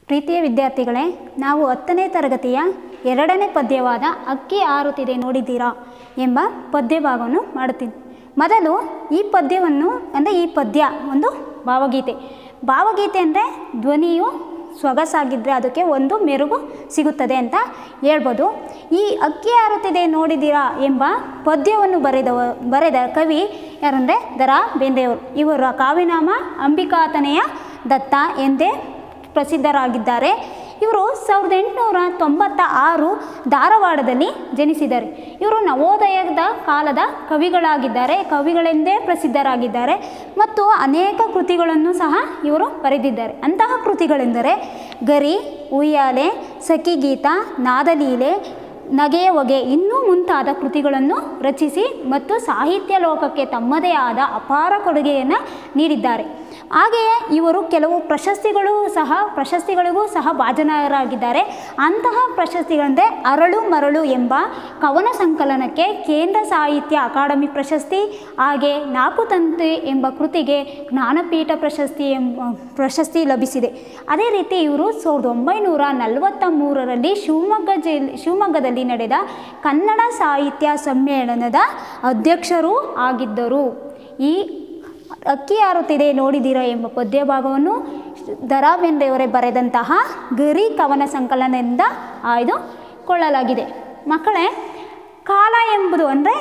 ಪ್ರೀತಿಯ ವಿದ್ಯಾರ್ಥಿಗಳೇ ನಾವು ಹತ್ತನೇ ತರಗತಿಯ ಎರಡನೇ ಪದ್ಯವಾದ ಅಕ್ಕಿ ಆರುತ್ತಿದೆ ನೋಡಿದ್ದೀರಾ ಎಂಬ ಪದ್ಯ ಭಾಗವನ್ನು ಮಾಡುತ್ತೀನಿ ಮೊದಲು ಈ ಪದ್ಯವನ್ನು ಅಂದರೆ ಈ ಪದ್ಯ ಒಂದು ಭಾವಗೀತೆ ಭಾವಗೀತೆ ಅಂದರೆ ಧ್ವನಿಯು ಸೊಗಸಾಗಿದ್ದರೆ ಅದಕ್ಕೆ ಒಂದು ಮೆರುಗು ಸಿಗುತ್ತದೆ ಅಂತ ಹೇಳ್ಬೋದು ಈ ಅಕ್ಕಿ ಆರುತ್ತಿದೆ ನೋಡಿದ್ದೀರಾ ಎಂಬ ಪದ್ಯವನ್ನು ಬರೆದವ ಬರೆದ ಕವಿ ಯಾರಂದರೆ ದರಾ ಬೇಂದ್ರೆಯವರು ಇವರ ಕಾವ್ಯನಾಮ ಅಂಬಿಕಾತನೆಯ ದತ್ತ ಎಂದೇ ಪ್ರಸಿದ್ಧರಾಗಿದ್ದಾರೆ ಇವರು ಸಾವಿರದ ಎಂಟುನೂರ ತೊಂಬತ್ತ ಆರು ಧಾರವಾಡದಲ್ಲಿ ಜನಿಸಿದ್ದಾರೆ ಇವರು ನವೋದಯದ ಕಾಲದ ಕವಿಗಳಾಗಿದ್ದಾರೆ ಕವಿಗಳೆಂದೇ ಪ್ರಸಿದ್ಧರಾಗಿದ್ದಾರೆ ಮತ್ತು ಅನೇಕ ಕೃತಿಗಳನ್ನು ಸಹ ಇವರು ಬರೆದಿದ್ದಾರೆ ಅಂತಹ ಕೃತಿಗಳೆಂದರೆ ಗರಿ ಉಯ್ಯಾಲೆ ಸಖಿಗೀತ ನಾದಲೀಲೆ ನಗೆಯ ಹೊಗೆ ಇನ್ನೂ ಮುಂತಾದ ಕೃತಿಗಳನ್ನು ರಚಿಸಿ ಮತ್ತು ಸಾಹಿತ್ಯ ಲೋಕಕ್ಕೆ ತಮ್ಮದೇ ಆದ ಅಪಾರ ಕೊಡುಗೆಯನ್ನು ನೀಡಿದ್ದಾರೆ ಹಾಗೆಯೇ ಇವರು ಕೆಲವು ಪ್ರಶಸ್ತಿಗಳು ಸಹ ಪ್ರಶಸ್ತಿಗಳಿಗೂ ಸಹ ಭಾಜನರಾಗಿದ್ದಾರೆ ಅಂತಹ ಪ್ರಶಸ್ತಿಗಳಂದರೆ ಅರಳು ಮರಳು ಎಂಬ ಕವನ ಸಂಕಲನಕ್ಕೆ ಕೇಂದ್ರ ಸಾಹಿತ್ಯ ಅಕಾಡೆಮಿ ಪ್ರಶಸ್ತಿ ಹಾಗೆ ನಾಲ್ಕು ತಂತಿ ಎಂಬ ಕೃತಿಗೆ ಜ್ಞಾನಪೀಠ ಪ್ರಶಸ್ತಿ ಎಂಬ ಪ್ರಶಸ್ತಿ ಲಭಿಸಿದೆ ಅದೇ ರೀತಿ ಇವರು ಸಾವಿರದ ಒಂಬೈನೂರ ನಲವತ್ತ ಮೂರರಲ್ಲಿ ಶಿವಮೊಗ್ಗ ಜಿಲ್ಲೆ ಶಿವಮೊಗ್ಗದಲ್ಲಿ ನಡೆದ ಕನ್ನಡ ಸಾಹಿತ್ಯ ಸಮ್ಮೇಳನದ ಅಧ್ಯಕ್ಷರೂ ಆಗಿದ್ದರು ಈ ಅಕ್ಕಿ ಆರುತ್ತಿದೆ ನೋಡಿದ್ದೀರಾ ಎಂಬ ಪದ್ಯ ಭಾಗವನ್ನು ದರಾ ಬೇಂದ್ರೆಯವರೇ ಬರೆದಂತಹ ಗರಿ ಕವನ ಸಂಕಲನದಿಂದ ಆಯ್ದುಕೊಳ್ಳಲಾಗಿದೆ ಮಕ್ಕಳೇ ಕಾಲ ಎಂಬುದು ಅಂದರೆ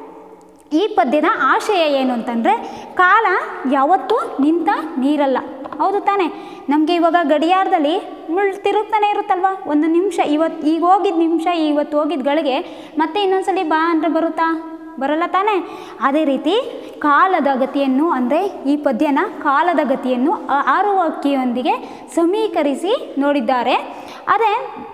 ಈ ಪದ್ಯದ ಆಶಯ ಏನು ಅಂತಂದರೆ ಕಾಲ ಯಾವತ್ತೂ ನಿಂತ ನೀರಲ್ಲ ಹೌದು ತಾನೇ ನಮಗೆ ಇವಾಗ ಗಡಿಯಾರದಲ್ಲಿ ಮುಳ್ ತಿರುಗ್ತಾನೆ ಇರುತ್ತಲ್ವ ಒಂದು ನಿಮಿಷ ಇವತ್ತು ಈಗ ಹೋಗಿದ್ದ ನಿಮಿಷ ಇವತ್ತು ಹೋಗಿದ್ದ ಗಳಿಗೆ ಮತ್ತೆ ಇನ್ನೊಂದ್ಸಲಿ ಬಾ ಅಂದರೆ ಬರುತ್ತಾ ಬರಲ್ಲ ತಾನೇ ಅದೇ ರೀತಿ ಕಾಲದ ಗತಿಯನ್ನು ಅಂದರೆ ಈ ಪದ್ಯನ ಕಾಲದ ಗತಿಯನ್ನು ಆ- ಆರುವ ಅಕ್ಕಿಯೊಂದಿಗೆ ಸಮೀಕರಿಸಿ ನೋಡಿದ್ದಾರೆ ಅದೇ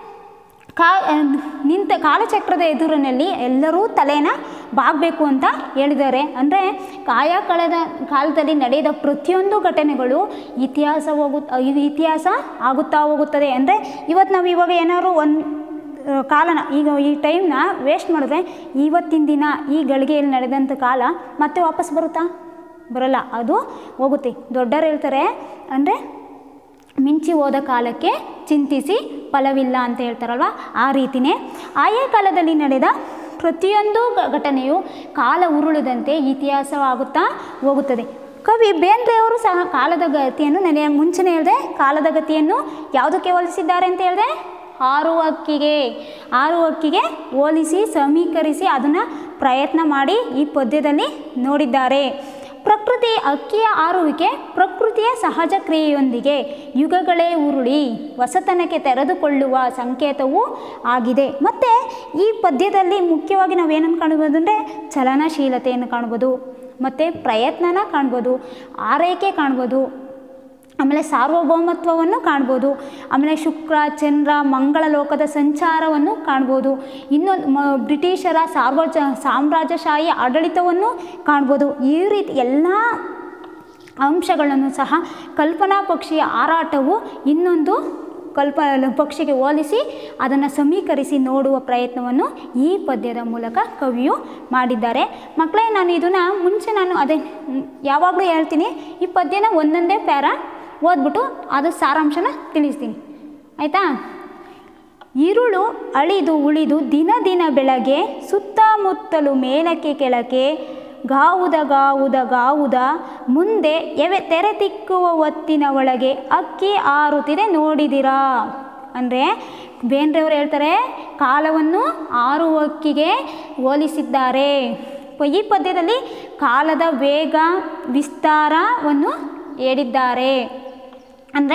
ಕಾ ನಿಂತ ಕಾಲಚಕ್ರದ ಎದುರಿನಲ್ಲಿ ಎಲ್ಲರೂ ತಲೆನ ಬಾಗಬೇಕು ಅಂತ ಹೇಳಿದ್ದಾರೆ ಅಂದರೆ ಕಾಯ ಕಳೆದ ಕಾಲದಲ್ಲಿ ನಡೆದ ಪ್ರತಿಯೊಂದು ಘಟನೆಗಳು ಇತಿಹಾಸ ಹೋಗು ಇದು ಇತಿಹಾಸ ಆಗುತ್ತಾ ಹೋಗುತ್ತದೆ ಅಂದರೆ ಇವತ್ತು ನಾವು ಇವಾಗ ಏನಾದ್ರು ಒಂದು ಕಾಲನ ಈಗ ಈ ಟೈಮ್ನ ವೇಸ್ಟ್ ಮಾಡಿದ್ರೆ ಇವತ್ತಿನ ದಿನ ಈ ಗಳಿಗೆಯಲ್ಲಿ ನಡೆದಂಥ ಕಾಲ ಮತ್ತೆ ವಾಪಸ್ ಬರುತ್ತಾ ಬರಲ್ಲ ಅದು ಹೋಗುತ್ತೆ ದೊಡ್ಡರು ಹೇಳ್ತಾರೆ ಅಂದರೆ ಮಿಂಚಿ ಹೋದ ಕಾಲಕ್ಕೆ ಚಿಂತಿಸಿ ಫಲವಿಲ್ಲ ಅಂತ ಹೇಳ್ತಾರಲ್ವ ಆ ರೀತಿಯೇ ಆಯಾ ಕಾಲದಲ್ಲಿ ನಡೆದ ಪ್ರತಿಯೊಂದು ಘ- ಘಟನೆಯು ಕಾಲ ಉರುಳಿದಂತೆ ಇತಿಹಾಸವಾಗುತ್ತಾ ಹೋಗುತ್ತದೆ ಕವಿ ಬೇಂದ್ರೆಯವರು ಸಹ ಕಾಲದ ಗತಿಯನ್ನು ನನಗೆ ಮುಂಚೆನೇ ಹೇಳಿದೆ ಕಾಲದ ಗತಿಯನ್ನು ಯಾವುದಕ್ಕೆ ಹೋಲಿಸಿದ್ದಾರೆ ಅಂತ ಹೇಳಿದೆ ಹಾರುವ ಹಕ್ಕಿಗೆ ಹಾರುವ ಹಕ್ಕಿಗೆ ಹೋಲಿಸಿ ಸಮೀಕರಿಸಿ ಅದನ್ನು ಪ್ರಯತ್ನ ಮಾಡಿ ಈ ಪದ್ಯದಲ್ಲಿ ನೋಡಿದ್ದಾರೆ ಪ್ರಕೃತಿ ಅಕ್ಕಿಯ ಆರುವಿಕೆ ಪ್ರಕೃತಿಯ ಸಹಜ ಕ್ರಿಯೆಯೊಂದಿಗೆ ಯುಗಗಳೇ ಉರುಳಿ ಹೊಸತನಕ್ಕೆ ತೆರೆದುಕೊಳ್ಳುವ ಸಂಕೇತವೂ ಆಗಿದೆ ಮತ್ತು ಈ ಪದ್ಯದಲ್ಲಿ ಮುಖ್ಯವಾಗಿ ನಾವೇನನ್ನು ಕಾಣ್ಬೋದು ಅಂದರೆ ಚಲನಶೀಲತೆಯನ್ನು ಕಾಣ್ಬೋದು ಮತ್ತು ಪ್ರಯತ್ನನ ಕಾಣ್ಬೋದು ಆರೈಕೆ ಕಾಣ್ಬೋದು ಆಮೇಲೆ ಸಾರ್ವಭೌಮತ್ವವನ್ನು ಕಾಣ್ಬೋದು ಆಮೇಲೆ ಶುಕ್ರ ಚಂದ್ರ ಮಂಗಳ ಲೋಕದ ಸಂಚಾರವನ್ನು ಕಾಣ್ಬೋದು ಇನ್ನೊಂದು ಮ ಬ್ರಿಟಿಷರ ಸಾರ್ವಜ ಸಾಮ್ರಾಜ್ಯಶಾಹಿ ಆಡಳಿತವನ್ನು ಕಾಣ್ಬೋದು ಈ ರೀತಿ ಎಲ್ಲ ಅಂಶಗಳನ್ನು ಸಹ ಕಲ್ಪನಾ ಪಕ್ಷಿಯ ಹಾರಾಟವು ಇನ್ನೊಂದು ಕಲ್ಪ ಪಕ್ಷಿಗೆ ಹೋಲಿಸಿ ಅದನ್ನು ಸಮೀಕರಿಸಿ ನೋಡುವ ಪ್ರಯತ್ನವನ್ನು ಈ ಪದ್ಯದ ಮೂಲಕ ಕವಿಯು ಮಾಡಿದ್ದಾರೆ ಮಕ್ಕಳೇ ನಾನು ಇದನ್ನು ಮುಂಚೆ ನಾನು ಅದೇ ಮ್, ಯಾವಾಗಲೂ ಹೇಳ್ತೀನಿ ಈ ಪದ್ಯನ ಒಂದೊಂದೇ ಪ್ಯಾರ ಓದ್ಬಿಟ್ಟು ಅದು ಸಾರಾಂಶನ ತಿಳಿಸ್ತೀನಿ ಆಯಿತಾ ഇരുಳು ಅಳಿದು ಉಳಿದು ದಿನ ದಿನ ಬೆಳಗ್ಗೆ ಸುತ್ತಮುತ್ತಲು ಮೇಲಕ್ಕೆ ಕೆಳಕ್ಕೆ ಗಾವುದ ಗಾವುದ ಗಾವುದ ಮುಂದೆ ಎವೆ ತೆರೆ ತಿಕ್ಕುವ ಹೊತ್ತಿನ ಒಳಗೆ ಅಕ್ಕಿ ಆರುತ್ತಿದೆ ನೋಡಿದಿರಾ ಅಂದರೆ ಬೇಂದ್ರೆಯವರು ಹೇಳ್ತಾರೆ ಕಾಲವನ್ನು ಆರುವ ಅಕ್ಕಿಗೆ ಹೋಲಿಸಿದ್ದಾರೆ ಪ- ಈ ಪದ್ಯದಲ್ಲಿ ಕಾಲದ ವೇಗ ವಿಸ್ತಾರವನ್ನು ಹೇಳಿದ್ದಾರೆ ಅಂದರೆ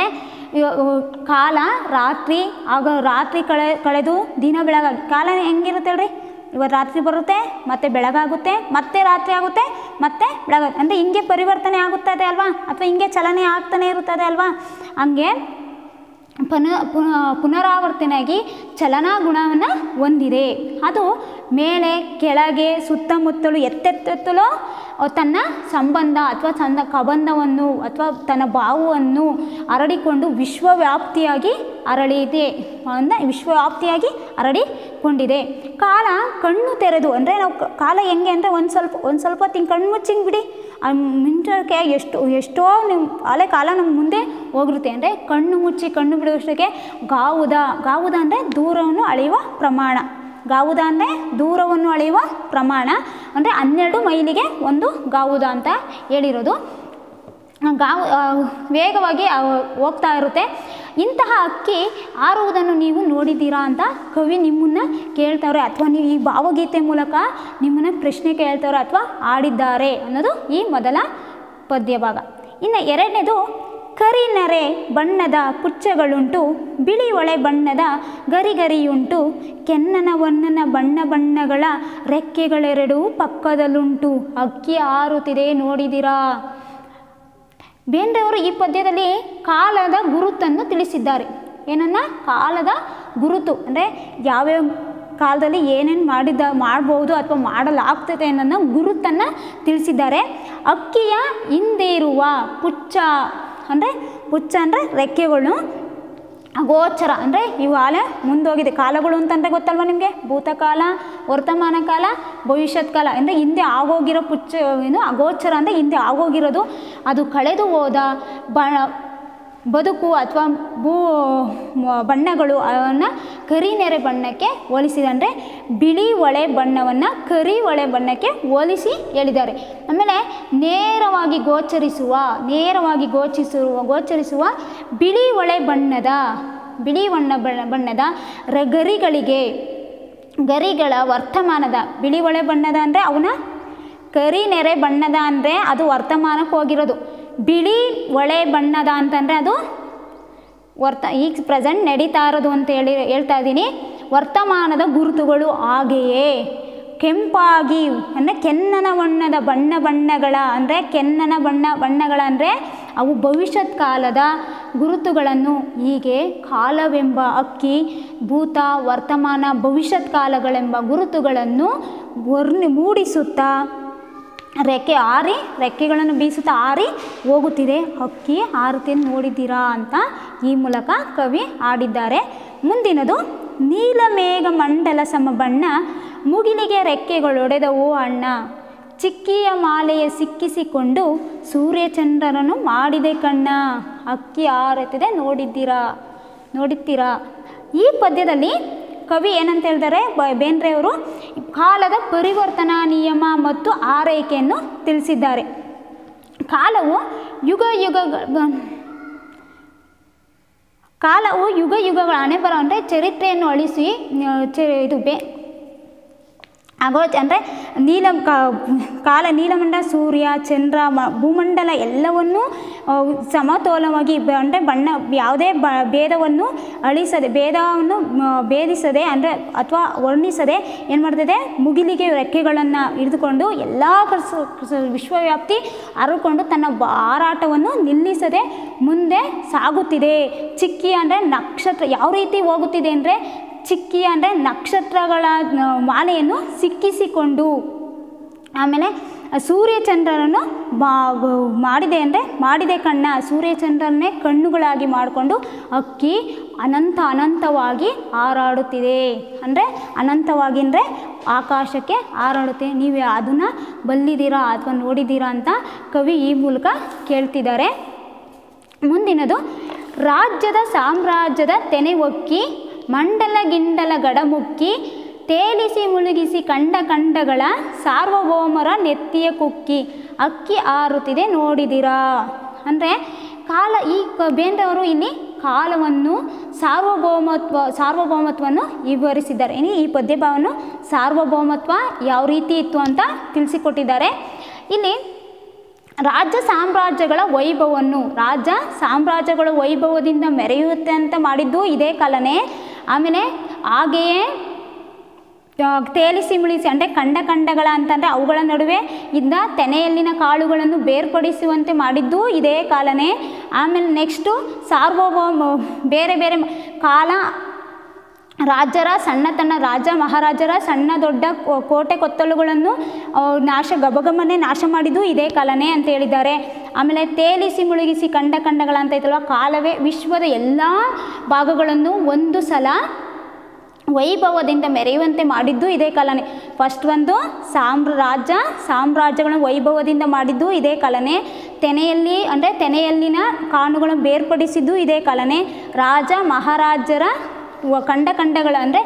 ಕಾಲ ರಾತ್ರಿ ಆಗ ರಾತ್ರಿ ಕಳೆ ಕಳೆದು ದಿನ ಬೆಳಗಾಗಿ ಕಾಲ ಹೆಂಗಿರುತ್ತೆ ಹೇಳ್ರಿ ಇವತ್ತು ರಾತ್ರಿ ಬರುತ್ತೆ ಮತ್ತೆ ಬೆಳಗಾಗುತ್ತೆ ಮತ್ತೆ ರಾತ್ರಿ ಆಗುತ್ತೆ ಮತ್ತೆ ಬೆಳಗಾಗುತ್ತೆ ಅಂದರೆ ಹಿಂಗೆ ಪರಿವರ್ತನೆ ಆಗುತ್ತದೆ ಅಲ್ವಾ ಅಥವಾ ಹಿಂಗೆ ಚಲನೆ ಆಗ್ತಾನೆ ಇರುತ್ತದೆ ಅಲ್ವಾ ಹಂಗೆ ಪುನ ಪುನ- ಪುನರಾವರ್ತನೆಯಾಗಿ ಚಲನಾ ಗುಣವನ್ನು ಹೊಂದಿದೆ ಅದು ಮೇಲೆ ಕೆಳಗೆ ಸುತ್ತಮುತ್ತಲು ಎತ್ತೆತ್ತಲೋ ತನ್ನ ಸಂಬಂಧ ಅಥವಾ ತನ್ನ ಕಬಂಧವನ್ನು ಅಥವಾ ತನ್ನ ಬಾವುವನ್ನು ಹರಡಿಕೊಂಡು ವಿಶ್ವವ್ಯಾಪ್ತಿಯಾಗಿ ಹರಳಿದೆ ಅಂದರೆ ವಿಶ್ವವ್ಯಾಪ್ತಿಯಾಗಿ ಹರಡಿಕೊಂಡಿದೆ ಕಾಲ ಕಣ್ಣು ತೆರೆದು ಅಂದರೆ ನಾವು ಕ- ಕಾಲ ಹೆಂಗೆ ಅಂದರೆ ಒಂದು ಸ್ವಲ್ಪ ಒಂದು ಸ್ವಲ್ಪ ತಿಂಗ್ ಕಣ್ಣು ಮುಚ್ಚಿಂಗ್ ಬಿಡಿ ಆ ಮಿಂಚೋಕ್ಕೆ ಎಷ್ಟು ಎಷ್ಟೋ ನಿಮ್ಮ ಹಳೆ ಕಾಲ ನಮ್ಮ ಮುಂದೆ ಹೋಗಿರುತ್ತೆ ಅಂದರೆ ಕಣ್ಣು ಮುಚ್ಚಿ ಕಣ್ಣು ಬಿಡುವಷ್ಟಕ್ಕೆ ಗಾವುದ ಗಾವುದ ಅಂದರೆ ದೂರವನ್ನು ಅಳೆಯುವ ಪ್ರಮಾಣ ಗಾವುದ ಅಂದರೆ ದೂರವನ್ನು ಅಳೆಯುವ ಪ್ರಮಾಣ ಅಂದರೆ ಹನ್ನೆರಡು ಮೈಲಿಗೆ ಒಂದು ಗಾವುದ ಅಂತ ಹೇಳಿರೋದು ಗಾವು ಆ, ವೇಗವಾಗಿ ಆ, ಹೋಗ್ತಾ ಇರುತ್ತೆ ಇಂತಹ ಅಕ್ಕಿ ಹಾರುವುದನ್ನು ನೀವು ನೋಡಿದ್ದೀರಾ ಅಂತ ಕವಿ ನಿಮ್ಮನ್ನು ಕೇಳ್ತವ್ರೆ ಅಥವಾ ನೀವು ಈ ಭಾವಗೀತೆ ಮೂಲಕ ನಿಮ್ಮನ್ನು ಪ್ರಶ್ನೆ ಕೇಳ್ತವ್ರೆ ಅಥವಾ ಆಡಿದ್ದಾರೆ ಅನ್ನೋದು ಈ ಮೊದಲ ಪದ್ಯ ಭಾಗ ಇನ್ನು ಎರಡನೇದು ಕರಿನರೆ ಬಣ್ಣದ ಪುಚ್ಚಗಳುಂಟು ಬಿಳಿ ಒಳೆ ಬಣ್ಣದ ಗರಿಗರಿಯುಂಟು ಕೆನ್ನನ ವನ್ನನ ಬಣ್ಣ ಬಣ್ಣಗಳ ರೆಕ್ಕೆಗಳೆರಡೂ ಪಕ್ಕದಲ್ಲುಂಟು ಅಕ್ಕಿ ಹಾರುತ್ತಿದೆ ನೋಡಿದಿರಾ ಬೇಂದ್ರೆಯವರು ಈ ಪದ್ಯದಲ್ಲಿ ಕಾಲದ ಗುರುತನ್ನು ತಿಳಿಸಿದ್ದಾರೆ ಏನನ್ನ ಕಾಲದ ಗುರುತು ಅಂದರೆ ಯಾವ್ಯಾವ ಕಾಲದಲ್ಲಿ ಏನೇನು ಮಾಡಿದ ಮಾಡ್ಬೋದು ಅಥವಾ ಮಾಡಲಾಗ್ತದೆ ಅನ್ನೋದನ್ನ ಗುರುತನ್ನು ತಿಳಿಸಿದ್ದಾರೆ ಅಕ್ಕಿಯ ಹಿಂದೆ ಇರುವ ಪುಚ್ಚ ಅಂದರೆ ಪುಚ್ಚ ಅಂದರೆ ರೆಕ್ಕೆಗಳು ಅಗೋಚರ ಅಂದರೆ ಇವಾಗಲೇ ಮುಂದೋಗಿದೆ ಕಾಲಗಳು ಅಂತಂದರೆ ಗೊತ್ತಲ್ವ ನಿಮಗೆ ಭೂತಕಾಲ ವರ್ತಮಾನ ಕಾಲ ಭವಿಷ್ಯತ್ ಕಾಲ ಅಂದರೆ ಹಿಂದೆ ಆಗೋಗಿರೋ ಪುಚ್ಚ ಏನು ಅಗೋಚರ ಅಂದರೆ ಹಿಂದೆ ಆಗೋಗಿರೋದು ಅದು ಕಳೆದು ಹೋದ ಬ ಬದುಕು ಅಥವಾ ಭೂ ಮ- ಬಣ್ಣಗಳು ಅವನ್ನು ಕರಿನೆರೆ ಬಣ್ಣಕ್ಕೆ ಹೋಲಿಸಿದೆ ಅಂದರೆ ಬಿಳಿ ಒಳೆ ಬಣ್ಣವನ್ನು ಕರಿ ಒಳೆ ಬಣ್ಣಕ್ಕೆ ಹೋಲಿಸಿ ಹೇಳಿದ್ದಾರೆ ಆಮೇಲೆ ನೇರವಾಗಿ ಗೋಚರಿಸುವ ನೇರವಾಗಿ ಗೋಚಿಸುವ ಗೋಚರಿಸುವ ಬಿಳಿ ಒಳೆ ಬಣ್ಣದ ಬಿಳಿ ಬಣ್ಣ ಬಣ್ಣ ಬಣ್ಣದ ರ ಗರಿಗಳಿಗೆ ಗರಿಗಳ ವರ್ತಮಾನದ ಬಿಳಿ ಒಳೆ ಬಣ್ಣದ ಅಂದರೆ ಅವನ ಕರಿ ನೆರೆ ಬಣ್ಣದ ಅಂದರೆ ಅದು ವರ್ತಮಾನಕ್ಕೆ ಹೋಗಿರೋದು ಬಿಳಿ ಒಳೆ ಬಣ್ಣದ ಅಂತಂದರೆ ಅದು ವರ್ತ ಈಗ ಪ್ರೆಸೆಂಟ್ ನಡೀತಾ ಇರೋದು ಅಂತ ಹೇಳಿ ಹೇಳ್ತಾ ಇದ್ದೀನಿ ವರ್ತಮಾನದ ಗುರುತುಗಳು ಹಾಗೆಯೇ ಕೆಂಪಾಗಿ ಅಂದರೆ ಕೆನ್ನನ ಬಣ್ಣದ ಬಣ್ಣ ಬಣ್ಣಗಳ ಅಂದರೆ ಕೆನ್ನನ ಬಣ್ಣ ಬಣ್ಣಗಳ ಅಂದರೆ ಅವು ಭವಿಷ್ಯತ್ ಕಾಲದ ಗುರುತುಗಳನ್ನು ಹೀಗೆ ಕಾಲವೆಂಬ ಅಕ್ಕಿ ಭೂತ ವರ್ತಮಾನ ಭವಿಷ್ಯತ್ ಕಾಲಗಳೆಂಬ ಗುರುತುಗಳನ್ನು ವರ್ಣಿ ಮೂಡಿಸುತ್ತಾ ರೆಕ್ಕೆ ಆರಿ ರೆಕ್ಕೆಗಳನ್ನು ಬೀಸುತ್ತಾ ಆರಿ ಹೋಗುತ್ತಿದೆ ಹಕ್ಕಿ ಹಾರುತ್ತಿದ್ದು ನೋಡಿದ್ದೀರಾ ಅಂತ ಈ ಮೂಲಕ ಕವಿ ಆಡಿದ್ದಾರೆ ಮುಂದಿನದು ನೀಲಮೇಘ ಮಂಡಲ ಸಮ ಬಣ್ಣ ಮುಗಿಲಿಗೆ ರೆಕ್ಕೆಗಳೊಡೆದವು ಅಣ್ಣ ಚಿಕ್ಕಿಯ ಮಾಲೆಯ ಸಿಕ್ಕಿಸಿಕೊಂಡು ಸೂರ್ಯಚಂದ್ರನನ್ನು ಮಾಡಿದೆ ಕಣ್ಣ ಅಕ್ಕಿ ಹಾರುತ್ತಿದೆ ನೋಡಿದ್ದೀರಾ ನೋಡುತ್ತೀರಾ ಈ ಪದ್ಯದಲ್ಲಿ ಕವಿ ಏನಂತ ಹೇಳ್ತಾರೆ ಬ ಬೇಂದ್ರೆಯವರು ಕಾಲದ ಪರಿವರ್ತನಾ ನಿಯಮ ಮತ್ತು ಆರೈಕೆಯನ್ನು ತಿಳಿಸಿದ್ದಾರೆ ಕಾಲವು ಯುಗ ಯುಗ ಕಾಲವು ಯುಗ ಯುಗಗಳ ಹಣೆ ಬರ ಅಂದರೆ ಚರಿತ್ರೆಯನ್ನು ಅಳಿಸಿ ಆ, ಚ ಇದು ಬೇ ಆಗೋ ಅಂದರೆ ನೀಲ ಕಾ ಕಾಲ ನೀಲಮಂಡ ಸೂರ್ಯ ಚಂದ್ರ ಮ ಭೂಮಂಡಲ ಎಲ್ಲವನ್ನೂ ಆ, ಸಮತೋಲವಾಗಿ ಬ- ಅಂದರೆ ಬಣ್ಣ ಯಾವುದೇ ಬ ಭೇದವನ್ನು ಅಳಿಸದೆ ಭೇದವನ್ನು ಮ, ಭೇದಿಸದೆ ಅಂದರೆ ಅಥವಾ ವರ್ಣಿಸದೆ ಏನು ಮಾಡ್ತಿದೆ ಮುಗಿಲಿಗೆ ರೆಕ್ಕೆಗಳನ್ನು ಹಿಡಿದುಕೊಂಡು ಎಲ್ಲ ಕಸ ಕಸ- ವಿಶ್ವವ್ಯಾಪ್ತಿ ಹರಕೊಂಡು ತನ್ನ ಬ- ಹಾರಾಟವನ್ನು ನಿಲ್ಲಿಸದೆ ಮುಂದೆ ಸಾಗುತ್ತಿದೆ ಚಿಕ್ಕಿ ಅಂದರೆ ನಕ್ಷತ್ರ ಯಾವ ರೀತಿ ಹೋಗುತ್ತಿದೆ ಅಂದರೆ ಚಿಕ್ಕಿ ಅಂದರೆ ನಕ್ಷತ್ರಗಳ ಆ, ಮಾಲೆಯನ್ನು ಸಿಕ್ಕಿಸಿಕೊಂಡು ಆಮೇಲೆ ಸೂರ್ಯಚಂದ್ರನನ್ನು ಬಾ ಗ- ಮಾಡಿದೆ ಅಂದರೆ ಮಾಡಿದೆ ಕಣ್ಣ ಸೂರ್ಯಚಂದ್ರನ್ನೇ ಕಣ್ಣುಗಳಾಗಿ ಮಾಡಿಕೊಂಡು ಅಕ್ಕಿ ಅನಂತ ಅನಂತವಾಗಿ ಹಾರಾಡುತ್ತಿದೆ ಅಂದರೆ ಅನಂತವಾಗಿ ಅಂದರೆ ಆಕಾಶಕ್ಕೆ ಹಾರಾಡುತ್ತೆ ನೀವು ಅದನ್ನು ಬಲ್ಲಿದ್ದೀರಾ ಅಥವಾ ನೋಡಿದ್ದೀರಾ ಅಂತ ಕವಿ ಈ ಮೂಲಕ ಕೇಳ್ತಿದ್ದಾರೆ ಮುಂದಿನದು ರಾಜ್ಯದ ಸಾಮ್ರಾಜ್ಯದ ತೆನೆ ಒಕ್ಕಿ ಮಂಡಲ ಗಿಂಡಲ ಗಡಮುಕ್ಕಿ ತೇಲಿಸಿ ಮುಳುಗಿಸಿ ಕಂಡ ಕಂಡಗಳ ಸಾರ್ವಭೌಮರ ನೆತ್ತಿಯ ಕುಕ್ಕಿ ಅಕ್ಕಿ ಹಾರುತ್ತಿದೆ ನೋಡಿದಿರಾ ಅಂದರೆ ಕಾಲ ಈ ಕ ಬೇಂದ್ರವರು ಇಲ್ಲಿ ಕಾಲವನ್ನು ಸಾರ್ವಭೌಮತ್ವ ಸಾರ್ವಭೌಮತ್ವವನ್ನು ವಿವರಿಸಿದ್ದಾರೆ ಇನ್ನು ಈ ಪದ್ಯಭಾವವನ್ನು ಸಾರ್ವಭೌಮತ್ವ ಯಾವ ರೀತಿ ಇತ್ತು ಅಂತ ತಿಳಿಸಿಕೊಟ್ಟಿದ್ದಾರೆ ಇಲ್ಲಿ ರಾಜ್ಯ ಸಾಮ್ರಾಜ್ಯಗಳ ವೈಭವವನ್ನು ರಾಜ್ಯ ಸಾಮ್ರಾಜ್ಯಗಳ ವೈಭವದಿಂದ ಮೆರೆಯುತ್ತೆ ಅಂತ ಮಾಡಿದ್ದು ಇದೇ ಕಾಲನೇ ಆಮೇಲೆ ಹಾಗೆಯೇ ಆ, ತೇಲಿಸಿ ಮುಳಿಸಿ ಅಂದರೆ ಕಂಡ ಕಂಡಗಳ ಅಂತಂದರೆ ಅವುಗಳ ನಡುವೆ ಇಂದ ತೆನೆಯಲ್ಲಿನ ಕಾಳುಗಳನ್ನು ಬೇರ್ಪಡಿಸುವಂತೆ ಮಾಡಿದ್ದು ಇದೇ ಕಾಲನೇ ಆಮೇಲೆ ನೆಕ್ಸ್ಟು ಸಾರ್ವಭೌಮ ಬೇರೆ ಬೇರೆ ಮ- ಕಾಲ ರಾಜರ ಸಣ್ಣ ತನ್ನ ರಾಜ ಮಹಾರಾಜರ ಸಣ್ಣ ದೊಡ್ಡ ಕೋ- ಕೋಟೆ ಕೊತ್ತಲುಗಳನ್ನು ಆ, ನಾಶ ಗಬಗಮನೆ ನಾಶ ಮಾಡಿದ್ದು ಇದೇ ಕಾಲನೇ ಅಂತ ಹೇಳಿದ್ದಾರೆ ಆಮೇಲೆ ತೇಲಿಸಿ ಮುಳುಗಿಸಿ ಕಂಡ ಕಂಡಗಳ ಅಂತ ಐತಲ್ವ ಕಾಲವೇ ವಿಶ್ವದ ಎಲ್ಲ ಭಾಗಗಳನ್ನು ಒಂದು ಸಲ ವೈಭವದಿಂದ ಮೆರೆಯುವಂತೆ ಮಾಡಿದ್ದು ಇದೇ ಕಾಲನೇ ಫಸ್ಟ್ ಒಂದು ಸಾಮ್ರಾಜ್ಯ ಸಾಮ್ರಾಜ್ಯಗಳನ್ನು ವೈಭವದಿಂದ ಮಾಡಿದ್ದು ಇದೇ ಕಾಲನೇ ತೆನೆಯಲ್ಲಿ ಅಂದರೆ ತೆನೆಯಲ್ಲಿನ ಕಾಣುಗಳನ್ನು ಬೇರ್ಪಡಿಸಿದ್ದು ಇದೇ ಕಾಲನೇ ರಾಜ ಮಹಾರಾಜರ ವ- ಕಂಡ ಕಂಡಗಳ ಅಂದರೆ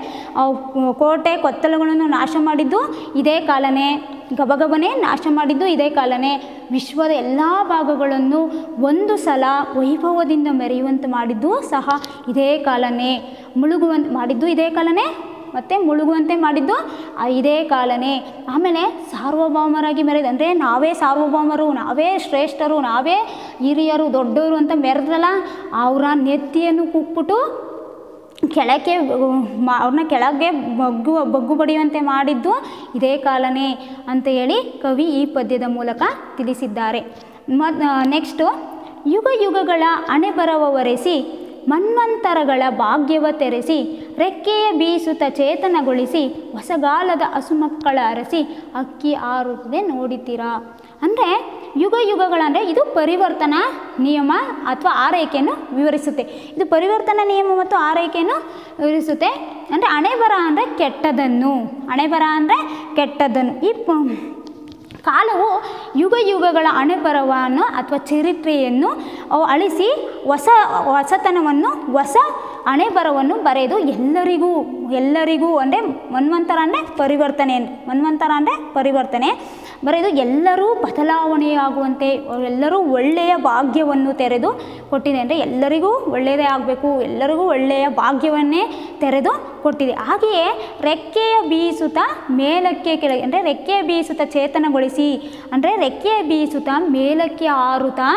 ಕೋಟೆ ಕೊತ್ತಲಗಳನ್ನು ನಾಶ ಮಾಡಿದ್ದು ಇದೇ ಕಾಲನೇ ಗಬಗಬನೆ ನಾಶ ಮಾಡಿದ್ದು ಇದೇ ಕಾಲನೇ ವಿಶ್ವದ ಎಲ್ಲ ಭಾಗಗಳನ್ನು ಒಂದು ಸಲ ವೈಭವದಿಂದ ಮೆರೆಯುವಂತೆ ಮಾಡಿದ್ದು ಸಹ ಇದೇ ಕಾಲನೇ ಮುಳುಗುವಂತೆ ಮಾಡಿದ್ದು ಇದೇ ಕಾಲನೇ ಮತ್ತು ಮುಳುಗುವಂತೆ ಮಾಡಿದ್ದು ಆ ಇದೇ ಕಾಲನೇ ಆಮೇಲೆ ಸಾರ್ವಭೌಮರಾಗಿ ಮೆರೆದು ಅಂದರೆ ನಾವೇ ಸಾರ್ವಭೌಮರು ನಾವೇ ಶ್ರೇಷ್ಠರು ನಾವೇ ಹಿರಿಯರು ದೊಡ್ಡವರು ಅಂತ ಮೆರೆದ್ರಲ್ಲ ಅವರ ನೆತ್ತಿಯನ್ನು ಕುಕ್ಬಿಟ್ಟು ಕೆಳಕ್ಕೆ ಮ- ಅವ್ರನ್ನ ಕೆಳಗೆ ಬಗ್ಗು ಬಗ್ಗು ಬಡಿಯುವಂತೆ ಮಾಡಿದ್ದು ಇದೇ ಕಾಲನೇ ಅಂತ ಹೇಳಿ ಕವಿ ಈ ಪದ್ಯದ ಮೂಲಕ ತಿಳಿಸಿದ್ದಾರೆ ಮತ್ ನೆಕ್ಸ್ಟು ಯುಗ ಯುಗಗಳ ಅಣೆಬರವರೆಸಿ ಮನ್ವಂತರಗಳ ಭಾಗ್ಯವ ತೆರೆಸಿ ರೆಕ್ಕೆಯ ಬೀಸುತ್ತ ಚೇತನಗೊಳಿಸಿ ಹೊಸಗಾಲದ ಹಸುಮಕ್ಕಳ ಅರಸಿ ಅಕ್ಕಿ ಆರುತ್ತದೆ ನೋಡಿತೀರಾ ಅಂದರೆ ಯುಗ ಯುಗಗಳ ಅಂದರೆ ಇದು ಪರಿವರ್ತನಾ ನಿಯಮ ಅಥವಾ ಆರೈಕೆಯನ್ನು ವಿವರಿಸುತ್ತೆ ಇದು ಪರಿವರ್ತನಾ ನಿಯಮ ಮತ್ತು ಆರೈಕೆಯನ್ನು ವಿವರಿಸುತ್ತೆ ಅಂದರೆ ಹಣೆಬರ ಅಂದರೆ ಕೆಟ್ಟದನ್ನು ಹಣೆಬರ ಅಂದರೆ ಕೆಟ್ಟದನ್ನು ಈ ಪ- ಕಾಲವು ಯುಗ ಯುಗಗಳ ಹಣೆಬರವನ್ನು ಅಥವಾ ಚರಿತ್ರೆಯನ್ನು ಅವು ಅಳಿಸಿ ಹೊಸ ಹೊಸತನವನ್ನು ಹೊಸ ಹಣೆಬರವನ್ನು ಬರೆದು ಎಲ್ಲರಿಗೂ ಎಲ್ಲರಿಗೂ ಅಂದರೆ ಮನ್ವಂತರ ಅಂದರೆ ಪರಿವರ್ತನೆ ಮನ್ವಂತರ ಅಂದರೆ ಪರಿವರ್ತನೆ ಬರೆದು ಎಲ್ಲರೂ ಬದಲಾವಣೆಯಾಗುವಂತೆ ಎಲ್ಲರೂ ಒಳ್ಳೆಯ ಭಾಗ್ಯವನ್ನು ತೆರೆದು ಕೊಟ್ಟಿದೆ ಅಂದರೆ ಎಲ್ಲರಿಗೂ ಒಳ್ಳೆಯದೇ ಆಗಬೇಕು ಎಲ್ಲರಿಗೂ ಒಳ್ಳೆಯ ಭಾಗ್ಯವನ್ನೇ ತೆರೆದು ಕೊಟ್ಟಿದೆ ಹಾಗೆಯೇ ರೆಕ್ಕೆಯ ಬೀಸುತ್ತ ಮೇಲಕ್ಕೆ ಕೆಳಗೆ ಅಂದರೆ ರೆಕ್ಕೆಯ ಬೀಸುತ್ತ ಚೇತನಗೊಳಿಸಿ ಅಂದರೆ ರೆಕ್ಕೆಯ ಬೀಸುತ್ತ ಮೇಲಕ್ಕೆ ಹಾರುತ್ತಾ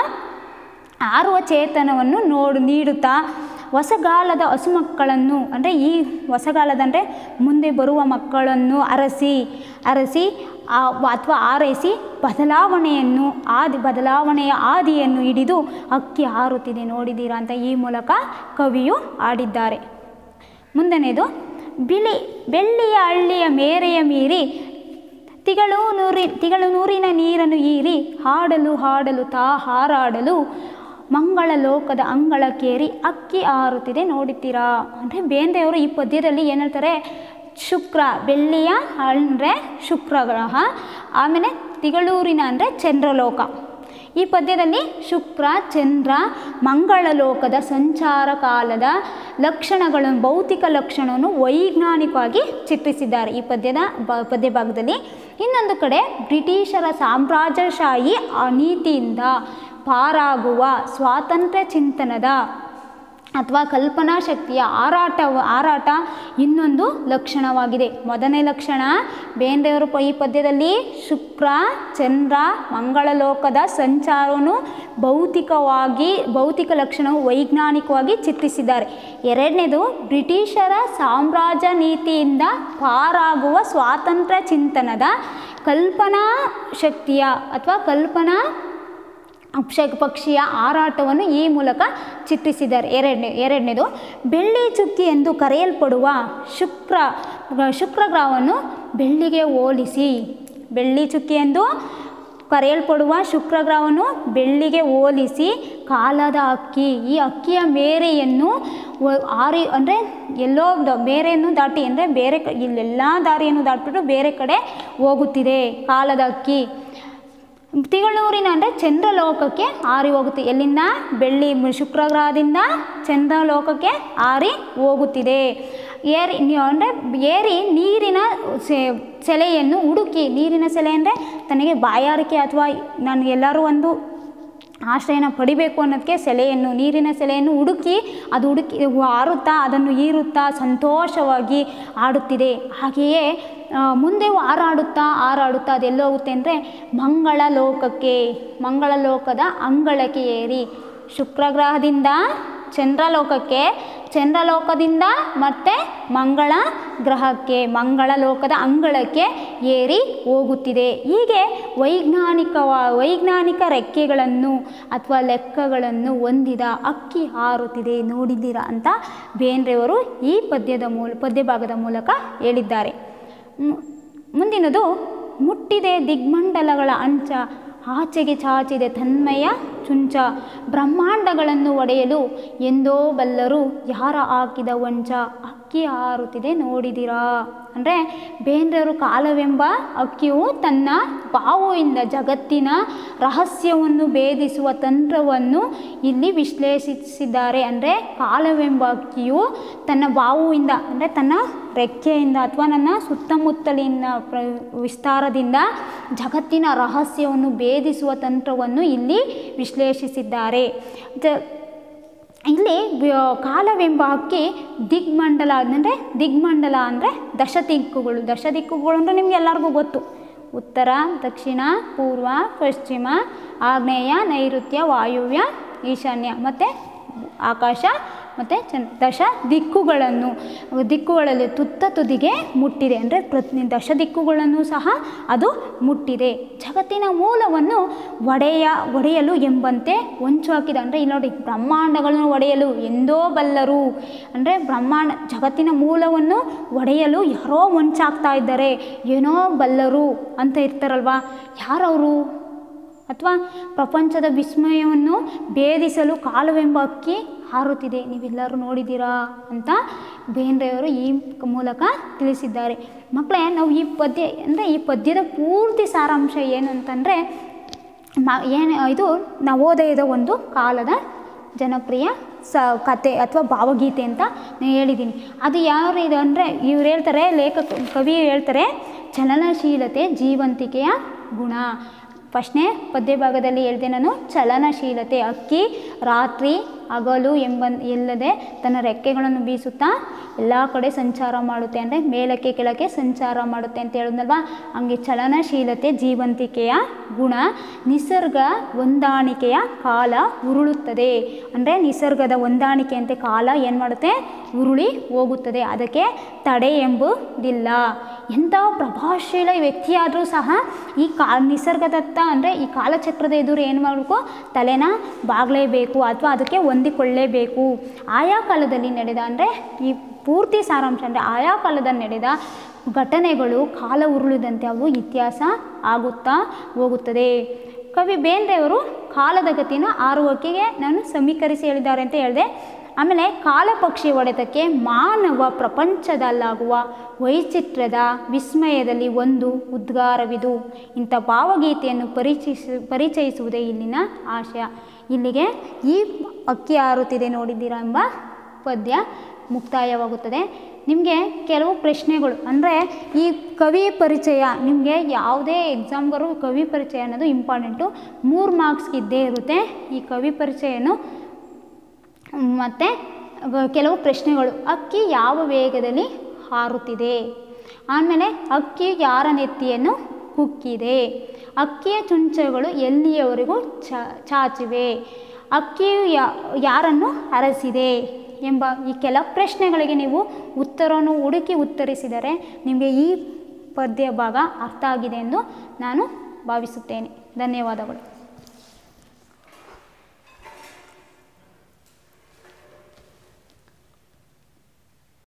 ಆರುವ ಚೇತನವನ್ನು ನೋಡು ನೀಡುತ್ತಾ ಹೊಸಗಾಲದ ಹಸುಮಕ್ಕಳನ್ನು ಅಂದರೆ ಈ ಹೊಸಗಾಲದ ಅಂದರೆ ಮುಂದೆ ಬರುವ ಮಕ್ಕಳನ್ನು ಅರಸಿ ಅರಸಿ ಅಥವಾ ಆರೈಸಿ ಬದಲಾವಣೆಯನ್ನು ಆದಿ ಬದಲಾವಣೆಯ ಆದಿಯನ್ನು ಹಿಡಿದು ಅಕ್ಕಿ ಹಾರುತ್ತಿದೆ ನೋಡಿದ್ದೀರಾ ಅಂತ ಈ ಮೂಲಕ ಕವಿಯು ಆಡಿದ್ದಾರೆ ಮುಂದನೇದು ಬಿಳಿ ಬೆಳ್ಳಿಯ ಹಳ್ಳಿಯ ಮೇರೆಯ ಮೀರಿ ತಿಗಳು ನೂರಿ ತಿಗಳು ನೂರಿನ ನೀರನ್ನು ಹೀರಿ ಹಾಡಲು ಹಾಡಲು ತಾ ಹಾರಾಡಲು ಮಂಗಳ ಲೋಕದ ಅಂಗಳಕ್ಕೇರಿ ಅಕ್ಕಿ ಹಾರುತ್ತಿದೆ ನೋಡುತ್ತೀರಾ ಅಂದರೆ ಬೇಂದ್ರೆಯವರು ಈ ಪದ್ಯದಲ್ಲಿ ಏನು ಹೇಳ್ತಾರೆ ಶುಕ್ರ ಬೆಳ್ಳಿಯ ಅಂದರೆ ಶುಕ್ರ ಗ್ರಹ ಆಮೇಲೆ ತಿಗಳೂರಿನ ಅಂದರೆ ಚಂದ್ರಲೋಕ ಈ ಪದ್ಯದಲ್ಲಿ ಶುಕ್ರ ಚಂದ್ರ ಮಂಗಳ ಲೋಕದ ಸಂಚಾರ ಕಾಲದ ಲಕ್ಷಣಗಳನ್ನು ಭೌತಿಕ ಲಕ್ಷಣವನ್ನು ವೈಜ್ಞಾನಿಕವಾಗಿ ಚಿತ್ರಿಸಿದ್ದಾರೆ ಈ ಪದ್ಯದ ಬ ಪದ್ಯ ಭಾಗದಲ್ಲಿ ಇನ್ನೊಂದು ಕಡೆ ಬ್ರಿಟಿಷರ ಸಾಮ್ರಾಜ್ಯಶಾಹಿ ಆ ನೀತಿಯಿಂದ ಪಾರಾಗುವ ಸ್ವಾತಂತ್ರ್ಯ ಚಿಂತನದ ಅಥವಾ ಕಲ್ಪನಾ ಶಕ್ತಿಯ ಆರಾಟ ಆರಾಟ ಇನ್ನೊಂದು ಲಕ್ಷಣವಾಗಿದೆ ಮೊದಲನೇ ಲಕ್ಷಣ ಬೇಂದ್ರೆಯವರು ಪ- ಈ ಪದ್ಯದಲ್ಲಿ ಶುಕ್ರ ಚಂದ್ರ ಮಂಗಳ ಲೋಕದ ಸಂಚಾರವನ್ನು ಭೌತಿಕವಾಗಿ ಭೌತಿಕ ಲಕ್ಷಣವು ವೈಜ್ಞಾನಿಕವಾಗಿ ಚಿತ್ರಿಸಿದ್ದಾರೆ ಎರಡನೇದು ಬ್ರಿಟಿಷರ ಸಾಮ್ರಾಜ್ಯ ನೀತಿಯಿಂದ ಪಾರಾಗುವ ಸ್ವಾತಂತ್ರ್ಯ ಚಿಂತನದ ಕಲ್ಪನಾ ಶಕ್ತಿಯ ಅಥವಾ ಕಲ್ಪನಾ ಅಕ್ಷ ಪಕ್ಷಿಯ ಹಾರಾಟವನ್ನು ಈ ಮೂಲಕ ಚಿತ್ರಿಸಿದ್ದಾರೆ ಎರಡನೇ ಎರಡನೇದು ಬೆಳ್ಳಿ ಚುಕ್ಕಿ ಎಂದು ಕರೆಯಲ್ಪಡುವ ಶುಕ್ರ ಶುಕ್ರ ಗ್ರಹವನ್ನು ಬೆಳ್ಳಿಗೆ ಹೋಲಿಸಿ ಬೆಳ್ಳಿ ಚುಕ್ಕಿ ಎಂದು ಕರೆಯಲ್ಪಡುವ ಶುಕ್ರ ಗ್ರಹವನ್ನು ಬೆಳ್ಳಿಗೆ ಹೋಲಿಸಿ ಕಾಲದ ಅಕ್ಕಿ ಈ ಅಕ್ಕಿಯ ಮೇರೆಯನ್ನು ವ- ಆರಿ ಅಂದರೆ ಎಲ್ಲೋ ದ ಮೇರೆಯನ್ನು ದಾಟಿ ಅಂದರೆ ಬೇರೆ ಕ ಇಲ್ಲೆಲ್ಲ ದಾರಿಯನ್ನು ದಾಟಿಬಿಟ್ಟು ಬೇರೆ ಕಡೆ ಹೋಗುತ್ತಿದೆ ಕಾಲದ ಅಕ್ಕಿ ತಿಗಳೂರಿನ ಅಂದರೆ ಚಂದ್ರಲೋಕಕ್ಕೆ ಹಾರಿ ಹೋಗುತ್ತೆ ಎಲ್ಲಿಂದ ಬೆಳ್ಳಿ ಶುಕ್ರ ಗ್ರಹದಿಂದ ಚಂದ್ರಲೋಕಕ್ಕೆ ಹಾರಿ ಹೋಗುತ್ತಿದೆ ಏರಿ ಅಂದರೆ ಏರಿ ನೀರಿನ ಸೆ- ಸೆಲೆಯನ್ನು ಹುಡುಕಿ ನೀರಿನ ಸೆಲೆ ಅಂದರೆ ತನಗೆ ಬಾಯಾರಿಕೆ ಅಥವಾ ನಾನು ಎಲ್ಲರೂ ಒಂದು ಆಶ್ರಯನ ಪಡಿಬೇಕು ಅನ್ನೋದಕ್ಕೆ ಸೆಲೆಯನ್ನು ನೀರಿನ ಸೆಲೆಯನ್ನು ಹುಡುಕಿ ಅದು ಹುಡುಕಿ ಹಾರುತ್ತಾ ಅದನ್ನು ಈರುತ್ತಾ ಸಂತೋಷವಾಗಿ ಆಡುತ್ತಿದೆ ಹಾಗೆಯೇ ಆ, ಮುಂದೆ ಹಾರಾಡುತ್ತಾ ಹಾರಾಡುತ್ತಾ ಅದೆಲ್ಲೋ ಹೋಗುತ್ತೆ ಅಂದರೆ ಮಂಗಳ ಲೋಕಕ್ಕೆ ಮಂಗಳ ಲೋಕದ ಅಂಗಳಕ್ಕೆ ಏರಿ ಶುಕ್ರ ಗ್ರಹದಿಂದ ಚಂದ್ರಲೋಕಕ್ಕೆ ಚಂದ್ರಲೋಕದಿಂದ ಮತ್ತೆ ಮಂಗಳ ಗ್ರಹಕ್ಕೆ ಮಂಗಳ ಲೋಕದ ಅಂಗಳಕ್ಕೆ ಏರಿ ಹೋಗುತ್ತಿದೆ ಹೀಗೆ ವೈಜ್ಞಾನಿಕ ವೈಜ್ಞಾನಿಕ ರೆಕ್ಕೆಗಳನ್ನು ಅಥವಾ ಲೆಕ್ಕಗಳನ್ನು ಹೊಂದಿದ ಅಕ್ಕಿ ಹಾರುತ್ತಿದೆ ನೋಡಿದ್ದೀರಾ ಅಂತ ಬೇಂದ್ರೆಯವರು ಈ ಪದ್ಯದ ಮೂಲ ಪದ್ಯ ಭಾಗದ ಮೂಲಕ ಹೇಳಿದ್ದಾರೆ ಮು- ಮುಂದಿನದು ಮುಟ್ಟಿದೆ ದಿಗ್ಮಂಡಲಗಳ ಅಂಚ ಆಚೆಗೆ ಚಾಚಿದೆ ತನ್ಮಯ ಚುಂಚ ಬ್ರಹ್ಮಾಂಡಗಳನ್ನು ಒಡೆಯಲು ಎಂದೋ ಬಲ್ಲರು ಯಾರ ಹಾಕಿದ ವಂಚ ಅಕ್ಕಿ ಹಾರುತ್ತಿದೆ ನೋಡಿದಿರಾ ಅಂದರೆ ಬೇಂದ್ರರು ಕಾಲವೆಂಬ ಅಕ್ಕಿಯು ತನ್ನ ಬಾವುವಿಂದ ಜಗತ್ತಿನ ರಹಸ್ಯವನ್ನು ಭೇದಿಸುವ ತಂತ್ರವನ್ನು ಇಲ್ಲಿ ವಿಶ್ಲೇಷಿಸಿದ್ದಾರೆ ಅಂದರೆ ಕಾಲವೆಂಬ ಅಕ್ಕಿಯು ತನ್ನ ಬಾವುವಿಂದ ಅಂದರೆ ತನ್ನ ರೆಕ್ಕೆಯಿಂದ ಅಥವಾ ನನ್ನ ಸುತ್ತಮುತ್ತಲಿನ ಪ್ರ ವಿಸ್ತಾರದಿಂದ ಜಗತ್ತಿನ ರಹಸ್ಯವನ್ನು ಭೇದಿಸುವ ತಂತ್ರವನ್ನು ಇಲ್ಲಿ ವಿಶ್ಲೇಷಿಸಿದ್ದಾರೆ ದ ಇಲ್ಲಿ ವ್ಯ- ಕಾಲವೆಂಬ ಹಕ್ಕಿ ದಿಗ್ಮಂಡಲ ಅಂದರೆ ದಿಗ್ಮಂಡಲ ಅಂದರೆ ದಶ ದಿಕ್ಕುಗಳು ದಶ ದಿಕ್ಕುಗಳು ಅಂದರೆ ನಿಮ್ಗೆ ಎಲ್ಲರಿಗೂ ಗೊತ್ತು ಉತ್ತರ ದಕ್ಷಿಣ ಪೂರ್ವ ಪಶ್ಚಿಮ ಆಗ್ನೇಯ ನೈಋತ್ಯ ವಾಯುವ್ಯ ಈಶಾನ್ಯ ಮತ್ತು ಆಕಾಶ ಮತ್ತು ಚಂದ್ ದಶ ದಿಕ್ಕುಗಳನ್ನು ದಿಕ್ಕುಗಳಲ್ಲಿ ತುತ್ತ ತುದಿಗೆ ಮುಟ್ಟಿದೆ ಅಂದರೆ ಪ್ರತಿ ದಶ ದಿಕ್ಕುಗಳನ್ನು ಸಹ ಅದು ಮುಟ್ಟಿದೆ ಜಗತ್ತಿನ ಮೂಲವನ್ನು ಒಡೆಯ ಒಡೆಯಲು ಎಂಬಂತೆ ಹೊಂಚು ಹಾಕಿದೆ ಅಂದರೆ ಇಲ್ಲಿ ನೋಡಿ ಬ್ರಹ್ಮಾಂಡಗಳನ್ನು ಒಡೆಯಲು ಎಂದೋ ಬಲ್ಲರು ಅಂದರೆ ಬ್ರಹ್ಮಾಂಡ ಜಗತ್ತಿನ ಮೂಲವನ್ನು ಒಡೆಯಲು ಯಾರೋ ಹೊಂಚಾಕ್ತಾ ಇದ್ದಾರೆ ಏನೋ ಬಲ್ಲರು ಅಂತ ಇರ್ತಾರಲ್ವಾ ಯಾರವರು ಅಥವಾ ಪ್ರಪಂಚದ ವಿಸ್ಮಯವನ್ನು ಭೇದಿಸಲು ಕಾಲವೆಂಬ ಅಕ್ಕಿ ಹಾರುತ್ತಿದೆ ನೀವೆಲ್ಲರೂ ನೋಡಿದ್ದೀರಾ ಅಂತ ಬೇಂದ್ರೆಯವರು ಈ ಮೂಲಕ ತಿಳಿಸಿದ್ದಾರೆ ಮಕ್ಕಳೇ ನಾವು ಈ ಪದ್ಯ ಅಂದರೆ ಈ ಪದ್ಯದ ಪೂರ್ತಿ ಸಾರಾಂಶ ಏನು ಅಂತಂದರೆ ಮ ಏನು ಇದು ನವೋದಯದ ಒಂದು ಕಾಲದ ಜನಪ್ರಿಯ ಸ ಕತೆ ಅಥವಾ ಭಾವಗೀತೆ ಅಂತ ನಾನು ಹೇಳಿದ್ದೀನಿ ಅದು ಯಾವ ಇದು ಅಂದರೆ ಇವ್ರು ಹೇಳ್ತಾರೆ ಲೇಖಕ ಕವಿ ಹೇಳ್ತಾರೆ ಚಲನಶೀಲತೆ ಜೀವಂತಿಕೆಯ ಗುಣ ಫಸ್ಟ್ನೇ ಪದ್ಯ ಭಾಗದಲ್ಲಿ ಹೇಳಿದೆ ನಾನು ಚಲನಶೀಲತೆ ಅಕ್ಕಿ ರಾತ್ರಿ ಹಗಲು ಎಂಬ ಎಲ್ಲದೆ ತನ್ನ ರೆಕ್ಕೆಗಳನ್ನು ಬೀಸುತ್ತಾ ಎಲ್ಲ ಕಡೆ ಸಂಚಾರ ಮಾಡುತ್ತೆ ಅಂದರೆ ಮೇಲಕ್ಕೆ ಕೆಳಕ್ಕೆ ಸಂಚಾರ ಮಾಡುತ್ತೆ ಅಂತ ಹೇಳಿದ್ನಲ್ವಾ ಹಂಗೆ ಚಲನಶೀಲತೆ ಜೀವಂತಿಕೆಯ ಗುಣ ನಿಸರ್ಗ ಹೊಂದಾಣಿಕೆಯ ಕಾಲ ಉರುಳುತ್ತದೆ ಅಂದರೆ ನಿಸರ್ಗದ ಹೊಂದಾಣಿಕೆ ಅಂತೆ ಕಾಲ ಏನು ಮಾಡುತ್ತೆ ಉರುಳಿ ಹೋಗುತ್ತದೆ ಅದಕ್ಕೆ ತಡೆ ಎಂಬುದಿಲ್ಲ ಎಂಥ ಪ್ರಭಾವಶೀಲ ವ್ಯಕ್ತಿಯಾದರೂ ಸಹ ಈ ಕಾ ನಿಸರ್ಗದತ್ತ ಅಂದರೆ ಈ ಕಾಲಚಕ್ರದ ಎದುರು ಏನು ಮಾಡಬೇಕು ತಲೆನ ಬಾಗಲೇಬೇಕು ಅಥವಾ ಅದಕ್ಕೆ ಹೊಂದಿಕೊಳ್ಳೇಬೇಕು ಆಯಾ ಕಾಲದಲ್ಲಿ ನಡೆದ ಅಂದರೆ ಈ ಪೂರ್ತಿ ಸಾರಾಂಶ ಅಂದರೆ ಆಯಾ ಕಾಲದಲ್ಲಿ ನಡೆದ ಘಟನೆಗಳು ಕಾಲ ಉರುಳಿದಂತೆ ಅವು ಇತಿಹಾಸ ಆಗುತ್ತಾ ಹೋಗುತ್ತದೆ ಕವಿ ಬೇಂದ್ರೆಯವರು ಕಾಲದ ಗತಿನ ಆರುವಕ್ಕಿಗೆ ನಾನು ಸಮೀಕರಿಸಿ ಹೇಳಿದ್ದಾರೆ ಅಂತ ಹೇಳಿದೆ ಆಮೇಲೆ ಕಾಲಪಕ್ಷಿ ಹೊಡೆತಕ್ಕೆ ಮಾನವ ಪ್ರಪಂಚದಲ್ಲಾಗುವ ವೈಚಿತ್ರ್ಯದ ವಿಸ್ಮಯದಲ್ಲಿ ಒಂದು ಉದ್ಗಾರವಿದು ಇಂಥ ಭಾವಗೀತೆಯನ್ನು ಪರಿಚಯಿಸ ಪರಿಚಯಿಸುವುದೇ ಇಲ್ಲಿನ ಆಶಯ ಇಲ್ಲಿಗೆ ಈ ಅಕ್ಕಿ ಹಾರುತ್ತಿದೆ ನೋಡಿದ್ದೀರಾ ಎಂಬ ಪದ್ಯ ಮುಕ್ತಾಯವಾಗುತ್ತದೆ ನಿಮಗೆ ಕೆಲವು ಪ್ರಶ್ನೆಗಳು ಅಂದರೆ ಈ ಕವಿ ಪರಿಚಯ ನಿಮಗೆ ಯಾವುದೇ ಎಕ್ಸಾಮ್ಗರು ಕವಿ ಪರಿಚಯ ಅನ್ನೋದು ಇಂಪಾರ್ಟೆಂಟು ಮೂರು ಮಾರ್ಕ್ಸ್ಗೆ ಇದ್ದೇ ಇರುತ್ತೆ ಈ ಕವಿ ಪರಿಚಯನು ಮತ್ತು ಕೆಲವು ಪ್ರಶ್ನೆಗಳು ಅಕ್ಕಿ ಯಾವ ವೇಗದಲ್ಲಿ ಹಾರುತ್ತಿದೆ ಆಮೇಲೆ ಅಕ್ಕಿ ಯಾರ ನೆತ್ತಿಯನ್ನು ಕುಕ್ಕಿದೆ ಅಕ್ಕಿಯ ಚುಂಚಗಳು ಎಲ್ಲಿಯವರೆಗೂ ಚ ಚಾಚಿವೆ ಅಕ್ಕಿಯು ಯಾ ಯಾರನ್ನು ಅರಸಿದೆ ಎಂಬ ಈ ಕೆಲ ಪ್ರಶ್ನೆಗಳಿಗೆ ನೀವು ಉತ್ತರವನ್ನು ಹುಡುಕಿ ಉತ್ತರಿಸಿದರೆ ನಿಮಗೆ ಈ ಪದ್ಯ ಭಾಗ ಅರ್ಥ ಆಗಿದೆ ಎಂದು ನಾನು ಭಾವಿಸುತ್ತೇನೆ ಧನ್ಯವಾದಗಳು